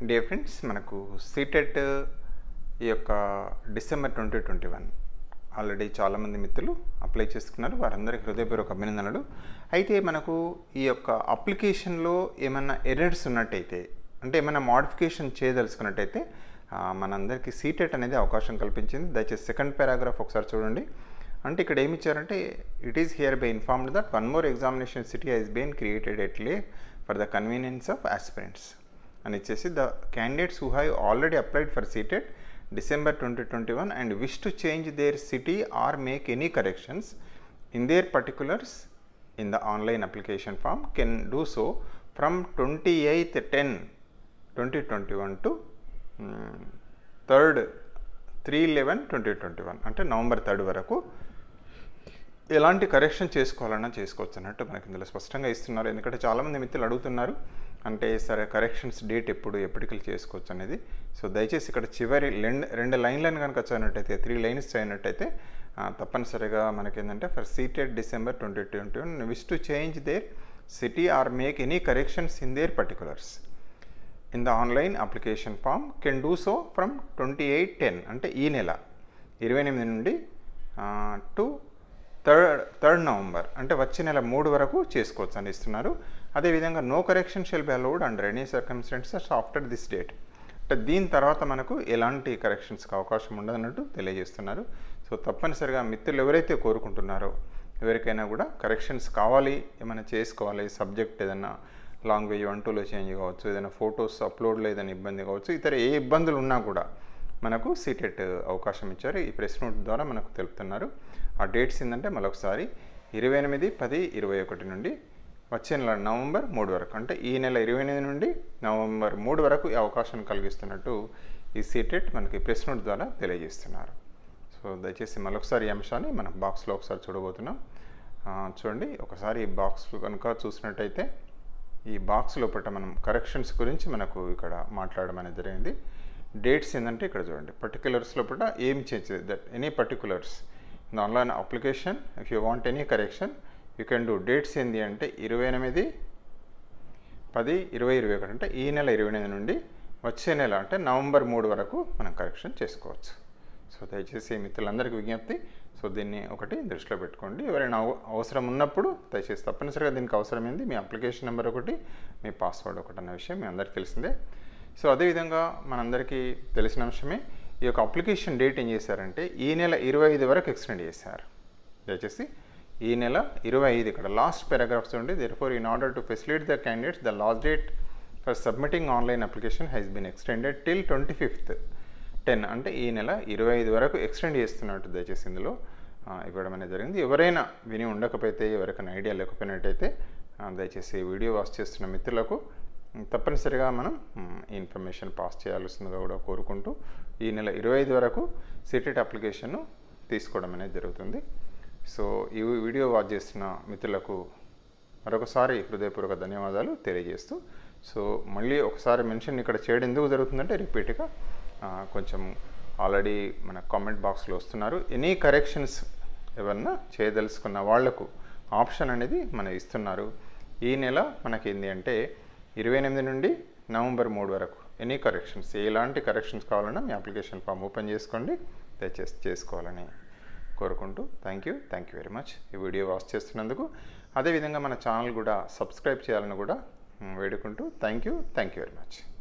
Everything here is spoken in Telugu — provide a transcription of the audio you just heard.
డియర్ ఫ్రెండ్స్ మనకు సీటెట్ ఈ యొక్క December twenty twenty one already చాలామంది మిత్రులు అప్లై చేసుకున్నారు వారందరికీ హృదయపూర్వక అభినందనలు అయితే మనకు ఈ యొక్క అప్లికేషన్లో ఏమన్నా ఎర్రర్స్ ఉన్నట్టయితే అంటే ఏమైనా మాడిఫికేషన్ చేయదలుచుకున్నట్టయితే ఆ, మనందరికీ సీటెట్ అనేది అవకాశం కల్పించింది దయచేసి సెకండ్ పారాగ్రాఫ్ ఒకసారి చూడండి అంటే ఇక్కడ ఏమి ఇచ్చారంటే it is hereby informed that one more examination city has been created at Leh for the convenience of aspirants అని ఇచ్చేసి the candidates who have already applied for CTET December twenty twenty one and wish to change their city or make any corrections in their particulars in the online application form can do so from twenty eighth ten twenty twenty one to third three eleven twenty twenty one అంటే నవంబర్ థర్డ్ వరకు ఎలాంటి కరెక్షన్ చేసుకోవాలన్నా చేసుకోవచ్చు అన్నట్టు మనకి ఇందులో స్పష్టంగా ఇస్తున్నారు ఎందుకంటే చాలామంది మిత్రులు అడుగుతున్నారు అంటే సరే కరెక్షన్స్ డేట్ ఎప్పుడు ఎప్పటికీ చేసుకోవచ్చు అనేది సో దయచేసి ఇక్కడ చివరి రెండు రెండు లైన్లను కనుక చదివినట్టయితే త్రీ లైన్స్ చదివినట్టయితే ఆ, తప్పనిసరిగా మనకి ఏంటంటే for CTET December twenty twenty one wish to change their city or make any corrections in their particulars in the online application form can do so from twenty eight ten అంటే ఈ నెల ఇరవై ఎనిమిది నుండి టు థర్డ్ థర్డ్ నవంబర్ అంటే వచ్చే నెల మూడు వరకు చేసుకోవచ్చు అని ఇస్తున్నారు అదేవిధంగా no correction shall be allowed under any circumstances after this date అంటే దీని తర్వాత మనకు ఎలాంటి కరెక్షన్స్కి అవకాశం ఉండదన్నట్టు తెలియజేస్తున్నారు సో తప్పనిసరిగా మిత్రులు ఎవరైతే కోరుకుంటున్నారో ఎవరికైనా కూడా కరెక్షన్స్ కావాలి ఏమైనా చేసుకోవాలి సబ్జెక్ట్ ఏదైనా లాంగ్వేజ్ వన్ టూలో చేంజ్ కావచ్చు ఏదైనా ఫొటోస్ అప్లోడ్లో ఏదైనా ఇబ్బంది కావచ్చు ఇతర ఏ ఇబ్బందులు ఉన్నా కూడా మనకు సీటెట్ అవకాశం ఇచ్చారు ఈ ప్రెస్ నోట్ ద్వారా మనకు తెలుపుతున్నారు ఆ డేట్స్ ఏంటంటే మరొకసారి ఇరవై ఎనిమిది పది ఇరవై ఒకటి నుండి వచ్చే నెల నవంబర్ మూడు వరకు అంటే ఈ నెల ఇరవై ఎనిమిది నుండి నవంబర్ మూడు వరకు ఈ అవకాశం కలిగిస్తున్నట్టు ఈ సీటెట్ మనకి ప్రెస్ నోట్ ద్వారా తెలియజేస్తున్నారు సో దయచేసి మరొకసారి ఈ అంశాన్ని మనం బాక్స్లో ఒకసారి చూడబోతున్నాం ఆ, చూడండి ఒకసారి ఈ బాక్స్ కనుక చూసినట్టయితే ఈ బాక్స్ లోపల మనం కరెక్షన్స్ గురించి మనకు ఇక్కడ మాట్లాడడం అనేది జరిగింది డేట్స్ ఏంటంటే ఇక్కడ చూడండి పర్టికులర్స్ లోపల ఏం change that any particulars the online application if you want any correction you can do dates ఏంది అంటే ఇరవై ఎనిమిది పది ఇరవై ఇరవై ఒకటి అంటే ఈ నెల ఇరవై ఎనిమిది నుండి వచ్చే నెల అంటే నవంబర్ మూడు వరకు మనం కరెక్షన్ చేసుకోవచ్చు సో దయచేసి మిత్రులందరికీ విజ్ఞప్తి సో దీన్ని ఒకటి దృష్టిలో పెట్టుకోండి ఎవరైనా అవ- అవసరం ఉన్నప్పుడు దయచేసి తప్పనిసరిగా దీనికి అవసరమైంది మీ అప్లికేషన్ నెంబర్ ఒకటి మీ పాస్వర్డ్ ఒకటి అన్న విషయం మీ అందరికీ తెలిసిందే సో అదేవిధంగా మనందరికీ తెలిసిన అంశమే ఈ యొక్క అప్లికేషన్ డేట్ ఏం చేశారంటే ఈ నెల ఇరవై ఐదు వరకు ఎక్స్టెండ్ చేశారు దయచేసి ఈ నెల ఇరవై ఐదు ఇక్కడ లాస్ట్ పారాగ్రాఫ్స్ చూడండి therefore in order to facility the candidates the last date for submitting online application has been extended till twenty fifth ten అంటే ఈ నెల ఇరవై ఐదు వరకు ఎక్స్టెండ్ చేస్తున్నట్టు దయచేసి ఇందులో ఆ, ఇవ్వడం అనేది జరిగింది ఎవరైనా విని ఉండకపోతే ఎవరికైనా ఐడియా లేకపోయినట్టయితే ఆ, దయచేసి ఈ వీడియో వాచ్ చేస్తున్న మిత్రులకు ఉమ్, తప్పనిసరిగా మనం ఉమ్, ఈ ఇన్ఫర్మేషన్ పాస్ చేయాల్సిందిగా కూడా కోరుకుంటూ ఈ నెల ఇరవై ఐదు వరకు సీటెట్ అప్లికేషన్ను తీసుకోవడం అనేది జరుగుతుంది సో ఈ వీడియో వాచ్ చేస్తున్న మిత్రులకు మరొకసారి హృదయపూర్వక ధన్యవాదాలు తెలియజేస్తూ సో మళ్ళీ ఒకసారి మెన్షన్ ఇక్కడ చేయడం ఎందుకు జరుగుతుందంటే రిపీట్గా ఆ, కొంచెం ఆల్రెడీ మన కామెంట్ బాక్స్లో వస్తున్నారు ఎనీ కరెక్షన్స్ ఏమన్నా చేయదలుచుకున్న వాళ్లకు ఆప్షన్ అనేది మన ఇస్తున్నారు ఈ నెల మనకి ఏంటి అంటే ఇరవై ఎనిమిది నుండి నవంబర్ మూడు వరకు ఎనీ కరెక్షన్స్ ఎలాంటి కరెక్షన్స్ కావాలన్నా మీ అప్లికేషన్ ఫామ్ ఓపెన్ చేసుకోండి దయచేసి చేసుకోవాలని కోరుకుంటూ thank you thank you very much ఈ వీడియో వాచ్ చేస్తున్నందుకు అదేవిధంగా మన ఛానల్ కూడా సబ్స్క్రైబ్ చేయాలని కూడా మ్, వేడుకుంటూ thank you thank you very much